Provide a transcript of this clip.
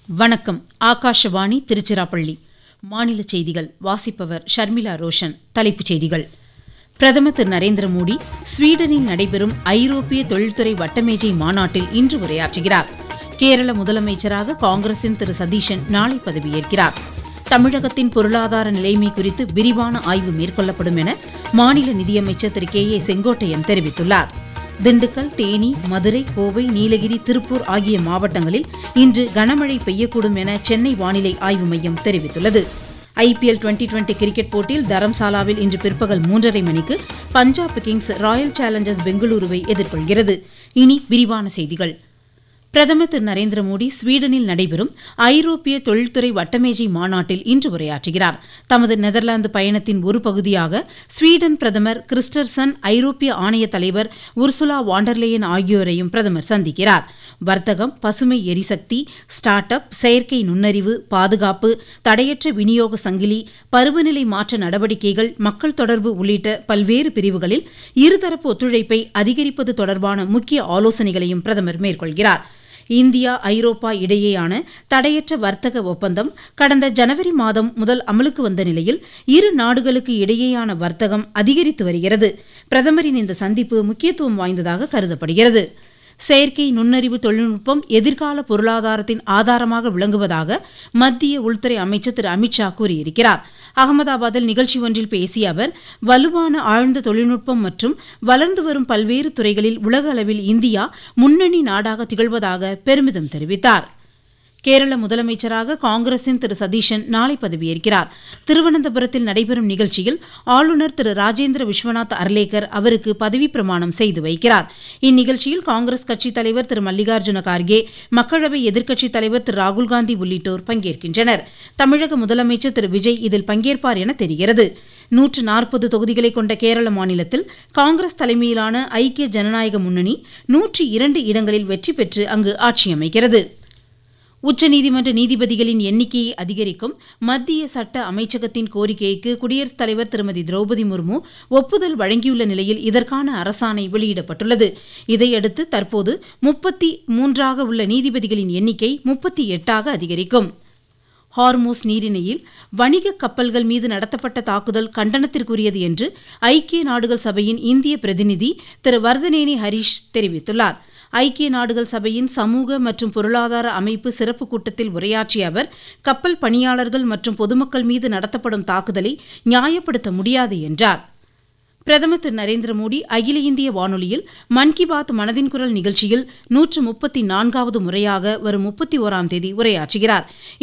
வணக்கம் ஆகாஷவாணி திருச்சிராப்பள்ளி மாநில செய்திகள் வாசிப்பவர் ஷர்மிளா ரோஷன் தலைப்புச் செய்திகள் பிரதமர் திரு நரேந்திர மோடி ஸ்வீடனில் நடைபெறும் ஐரோப்பிய தொழில்துறை வட்டமேஜை மாநாட்டில் இன்று உரையாற்றுகிறார் கேரள முதலமைச்சராக காங்கிரசின் திரு சதீஷன் நாளை பதவியேற்கிறார் தமிழகத்தின் பொருளாதார நிலைமை குறித்து விரிவான ஆய்வு மேற்கொள்ளப்படும் என மாநில நிதியமைச்சர் திரு கே ஏ செங்கோட்டையன் தெரிவித்துள்ளார் திண்டுக்கல் தேனி மதுரை கோவை நீலகிரி திருப்பூர் ஆகிய மாவட்டங்களில் இன்று கனமழை பெய்யக்கூடும் என சென்னை வானிலை ஆய்வு மையம் தெரிவித்துள்ளது ஐபிஎல் டுவெண்டி டுவெண்டி கிரிக்கெட் போட்டியில் தரம்சாலாவில் இன்று பிற்பகல் மூன்றரை மணிக்கு பஞ்சாப் கிங்ஸ் ராயல் சேலஞ்சர்ஸ் பெங்களூருவை எதிர்கொள்கிறது இனி விரிவான செய்திகள் பிரதமர் திரு நரேந்திர மோடி ஸ்வீடனில் நடைபெறும் ஐரோப்பிய தொழில்துறை வட்டமேஜை மாநாட்டில் இன்று உரையாற்றுகிறார் தமது நெதர்லாந்து பயணத்தின் ஒரு பகுதியாக ஸ்வீடன் பிரதமர் கிறிஸ்டர்சன் ஐரோப்பிய ஆணைய தலைவர் உர்சுலா வாண்டர்லேயன் ஆகியோரையும் பிரதமர் சந்திக்கிறார் வர்த்தகம் பசுமை எரிசக்தி ஸ்டார்ட் அப் செயற்கை நுண்ணறிவு பாதுகாப்பு தடையற்ற விநியோக சங்கிலி பருவநிலை மாற்ற நடவடிக்கைகள் மக்கள் தொடர்பு உள்ளிட்ட பல்வேறு பிரிவுகளில் இருதரப்பு ஒத்துழைப்பை அதிகரிப்பது தொடர்பான முக்கிய ஆலோசனைகளையும் பிரதமர் மேற்கொள்கிறார் இந்தியா ஐரோப்பா இடையேயான தடையற்ற வர்த்தக ஒப்பந்தம் கடந்த ஜனவரி மாதம் முதல் அமலுக்கு வந்த நிலையில் இரு நாடுகளுக்கு இடையேயான வர்த்தகம் அதிகரித்து வருகிறது பிரதமரின் இந்த சந்திப்பு முக்கியத்துவம் வாய்ந்ததாக கருதப்படுகிறது செயற்கை நுண்ணறிவு தொழில்நுட்பம் எதிர்கால பொருளாதாரத்தின் ஆதாரமாக விளங்குவதாக மத்திய உள்துறை அமைச்சர் திரு அமித்ஷா கூறியிருக்கிறார் அகமதாபாத்தில் நிகழ்ச்சி ஒன்றில் பேசிய அவர் வலுவான ஆழ்ந்த தொழில்நுட்பம் மற்றும் வளர்ந்து வரும் பல்வேறு துறைகளில் உலக அளவில் இந்தியா முன்னணி நாடாக திகழ்வதாக பெருமிதம் தெரிவித்தார் கேரள முதலமைச்சராக காங்கிரசின் திரு சதீஷன் நாளை பதவியேற்கிறார் திருவனந்தபுரத்தில் நடைபெறும் நிகழ்ச்சியில் ஆளுநர் திரு ராஜேந்திர விஸ்வநாத் அர்லேக்கர் அவருக்கு பதவிப் பிரமாணம் செய்து வைக்கிறார் இந்நிகழ்ச்சியில் காங்கிரஸ் கட்சித் தலைவர் திரு மல்லிகார்ஜுன கார்கே மக்களவை எதிர்க்கட்சித் தலைவர் திரு ராகுல்காந்தி உள்ளிட்டோர் பங்கேற்கின்றனர் தமிழக முதலமைச்சர் திரு விஜய் இதில் பங்கேற்பார் என தெரிகிறது நூற்று நாற்பது தொகுதிகளை கொண்ட கேரள மாநிலத்தில் காங்கிரஸ் தலைமையிலான ஐக்கிய ஜனநாயக முன்னணி நூற்றி இரண்டு இடங்களில் வெற்றி பெற்று அங்கு ஆட்சி அமைக்கிறது உச்சநீதிமன்ற நீதிபதிகளின் எண்ணிக்கையை அதிகரிக்கும் மத்திய சட்ட அமைச்சகத்தின் கோரிக்கைக்கு குடியரசுத் தலைவர் திருமதி திரௌபதி முர்மு ஒப்புதல் வழங்கியுள்ள நிலையில் இதற்கான அரசாணை வெளியிடப்பட்டுள்ளது இதையடுத்து தற்போது முப்பத்தி மூன்றாக உள்ள நீதிபதிகளின் எண்ணிக்கை முப்பத்தி எட்டாக அதிகரிக்கும் ஹார்மோஸ் நீரிணையில் வணிக கப்பல்கள் மீது நடத்தப்பட்ட தாக்குதல் கண்டனத்திற்குரியது என்று ஐக்கிய நாடுகள் சபையின் இந்திய பிரதிநிதி திரு வர்தனேனி ஹரீஷ் தெரிவித்துள்ளார் ஐக்கிய நாடுகள் சபையின் சமூக மற்றும் பொருளாதார அமைப்பு சிறப்பு கூட்டத்தில் உரையாற்றிய அவர் கப்பல் பணியாளர்கள் மற்றும் பொதுமக்கள் மீது நடத்தப்படும் தாக்குதலை நியாயப்படுத்த முடியாது என்றார் பிரதமர் திரு நரேந்திர மோடி அகில இந்திய வானொலியில் மன் கி பாத் மனதின் குரல் நிகழ்ச்சியில் நூற்று முப்பத்தி நான்காவது முறையாக வரும் முப்பத்தி ஓராம் தேதி உரையாற்றுகிறார்